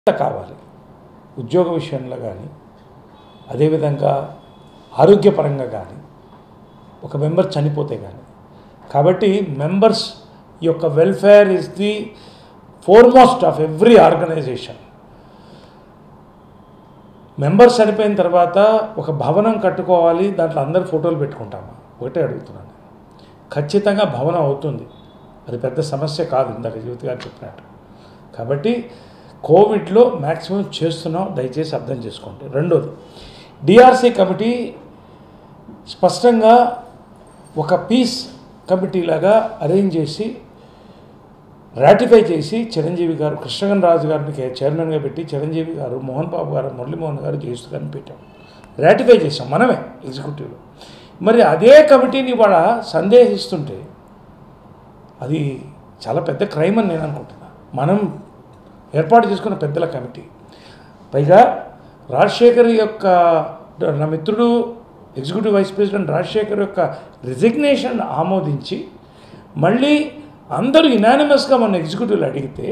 కావాలి ఉద్యోగ విషయంలో కానీ అదేవిధంగా ఆరోగ్యపరంగా కానీ ఒక మెంబర్ చనిపోతే కానీ కాబట్టి మెంబర్స్ యొక్క welfare is the foremost of every organisation members చనిపోయిన తర్వాత ఒక భవనం కట్టుకోవాలి దాంట్లో అందరు ఫోటోలు పెట్టుకుంటామా ఒకటే అడుగుతున్నాను ఖచ్చితంగా భవనం అవుతుంది అది పెద్ద సమస్య కాదు ఇందాక జ్యోతి గారు చెప్పినట్టు కాబట్టి కోవిడ్లో మ్యాక్సిమం చేస్తున్నాం దయచేసి అర్థం చేసుకోండి రెండోది డిఆర్సీ కమిటీ స్పష్టంగా ఒక పీస్ కమిటీ లాగా అరేంజ్ చేసి రాటిఫై చేసి చిరంజీవి గారు కృష్ణగన్ రాజు గారిని చైర్మన్గా పెట్టి చిరంజీవి గారు మోహన్ బాబు గారు మురళీమోహన్ గారు జయస్తు గారిని పెట్టాం రాటిఫై చేసాం మనమే ఎగ్జిక్యూటివ్లో మరి అదే కమిటీని ఇవాళ సందేహిస్తుంటే అది చాలా పెద్ద క్రైమ్ అని నేను అనుకుంటున్నా మనం ఏర్పాటు చేసుకున్న పెద్దల కమిటీ పైగా రాజశేఖర్ యొక్క నా మిత్రుడు ఎగ్జిక్యూటివ్ వైస్ ప్రెసిడెంట్ రాజశేఖర్ యొక్క రిజిగ్నేషన్ ఆమోదించి మళ్ళీ అందరూ ఇనానిమస్గా మన ఎగ్జిక్యూటివ్లు అడిగితే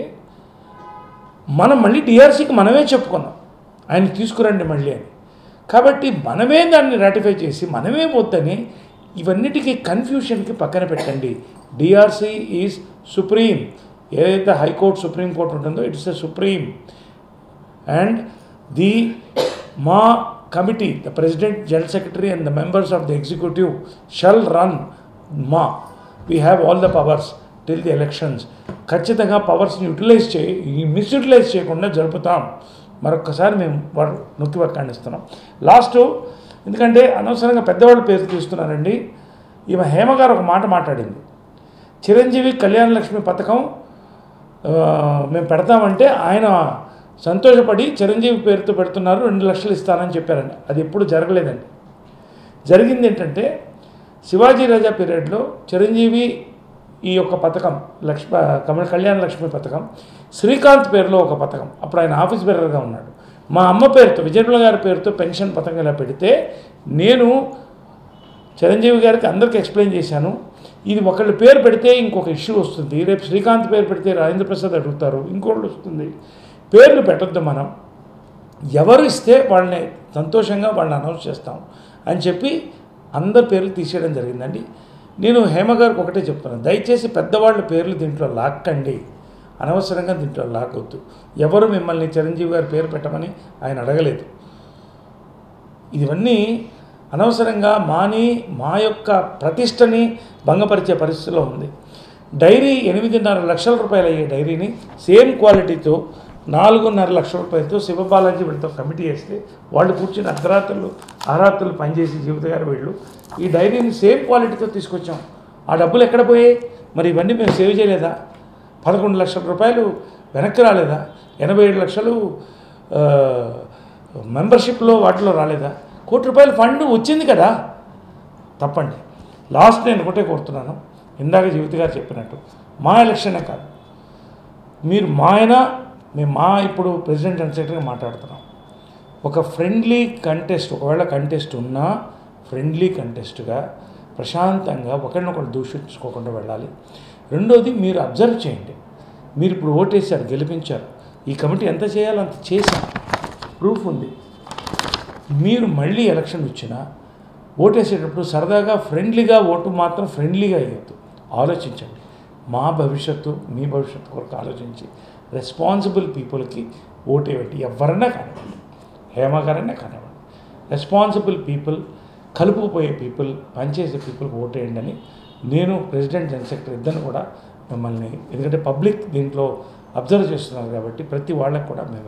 మనం మళ్ళీ డిఆర్సీకి మనమే చెప్పుకున్నాం ఆయన తీసుకురండి మళ్ళీ అని కాబట్టి మనమే దాన్ని రాటిఫై చేసి మనమే వద్దని ఇవన్నిటికీ కన్ఫ్యూషన్కి పక్కన పెట్టండి డిఆర్సీ ఈజ్ సుప్రీం ఏదైతే హైకోర్టు సుప్రీంకోర్టు ఉంటుందో it's a supreme and the మా committee the president general secretary and the members of the executive shall run మా we have all the powers till the elections ఖచ్చితంగా పవర్స్ని utilise చేయి misutilise చేయకుండా జరుపుతాం మరొకసారి మేము వాడు నొక్కి వక్కాండిస్తున్నాం లాస్ట్ ఎందుకంటే అనవసరంగా పెద్దవాళ్ళ పేరు తీస్తున్నారండి ఈమె హేమ గారు ఒక మాట మాట్లాడింది చిరంజీవి కళ్యాణ లక్ష్మి పథకం ఆ, మేము పెడతామంటే ఆయన సంతోషపడి చిరంజీవి పేరుతో పెడుతున్నారు రెండు లక్షలు ఇస్తానని చెప్పారండి అది ఎప్పుడు జరగలేదండి జరిగింది ఏంటంటే శివాజీ రాజా పీరియడ్లో చిరంజీవి ఈ యొక్క పథకం లక్ష్మ కమల కళ్యాణ లక్ష్మి పథకం శ్రీకాంత్ పేరులో ఒక పథకం అప్పుడు ఆయన ఆఫీస్ బేరర్గా ఉన్నాడు మా అమ్మ పేరుతో విజయపల గారి పేరుతో పెన్షన్ పథకం ఇలా పెడితే నేను చిరంజీవి గారికి అందరికీ ఎక్స్ప్లెయిన్ చేశాను ఇది ఒకళ్ళ పేరు పెడితే ఇంకొక ఇష్యూ వస్తుంది రేపు శ్రీకాంత్ పేరు పెడితే రాజేంద్ర ప్రసాద్ అడుగుతారు ఇంకోళ్ళు వస్తుంది పేర్లు పెట్టొద్దు మనం ఎవరు ఇస్తే వాళ్ళని సంతోషంగా వాళ్ళని అనౌన్స్ చేస్తాం అని చెప్పి అందరి పేర్లు తీసేయడం జరిగిందండి నేను హేమ గారికి ఒకటే చెప్తున్నాను దయచేసి పెద్దవాళ్ళ పేర్లు దీంట్లో లాక్కండి అనవసరంగా దీంట్లో లాగొద్దు ఎవరు మిమ్మల్ని చిరంజీవి గారి పేరు పెట్టమని ఆయన అడగలేదు ఇవన్నీ అనవసరంగా మాని మా యొక్క ప్రతిష్టని భంగపరిచే పరిస్థితిలో ఉంది డైరీ ఎనిమిదిన్నర లక్షల రూపాయలు అయ్యే డైరీని సేమ్ క్వాలిటీతో నాలుగున్నర లక్షల రూపాయలతో శివబాలాజీ వీళ్ళతో కమిటీ వేస్తే వాళ్ళు కూర్చుని అర్ధరాత్రులు ఆరాత్రులు పనిచేసి జీవిత గారు వీళ్ళు ఈ డైరీని సేమ్ క్వాలిటీతో తీసుకొచ్చాం ఆ డబ్బులు ఎక్కడ పోయాయి మరి ఇవన్నీ మేము సేవ్ చేయలేదా పదకొండు లక్షల రూపాయలు వెనక్కి రాలేదా ఎనభై ఏడు లక్షలు ఆ, మెంబర్షిప్లో వాటిలో రాలేదా కోటి రూపాయల ఫండ్ వచ్చింది కదా తప్పండి లాస్ట్ నేను ఒకటే కోరుతున్నాను ఇందాక జీవిత గారు చెప్పినట్టు మా ఎలక్షనే కాదు మీరు మా ఆయన మేము మా ఇప్పుడు ప్రెసిడెంట్ అండ్ సెక్రటరీగా మాట్లాడుతున్నాం ఒక ఫ్రెండ్లీ కంటెస్ట్ ఒకవేళ కంటెస్ట్ ఉన్నా ఫ్రెండ్లీ కంటెస్ట్గా ప్రశాంతంగా ఒకరినొకరు దూషించుకోకుండా వెళ్ళాలి రెండోది మీరు అబ్జర్వ్ చేయండి మీరు ఇప్పుడు ఓటేశారు గెలిపించారు ఈ కమిటీ ఎంత చేయాలో అంత చేశాం ప్రూఫ్ ఉంది మీరు మళ్ళీ ఎలక్షన్ వచ్చినా ఓటేసేటప్పుడు సరదాగా ఫ్రెండ్లీగా ఓటు మాత్రం ఫ్రెండ్లీగా వేయద్దు ఆలోచించండి మా భవిష్యత్తు మీ భవిష్యత్తు కొరకు ఆలోచించి రెస్పాన్సిబుల్ పీపుల్కి ఓటేయండి ఎవరన్నా కానివ్వండి హేమ గారైనా కానివ్వండి రెస్పాన్సిబుల్ పీపుల్ కలుపుకుపోయే పీపుల్ పనిచేసే పీపుల్కి ఓటేయండి అని నేను ప్రెసిడెంట్ జనరల్ సెక్రటరీ ఇద్దరు కూడా మిమ్మల్ని ఎందుకంటే పబ్లిక్ దీంట్లో అబ్జర్వ్ చేస్తున్నారు కాబట్టి ప్రతి వాళ్ళకి కూడా మేము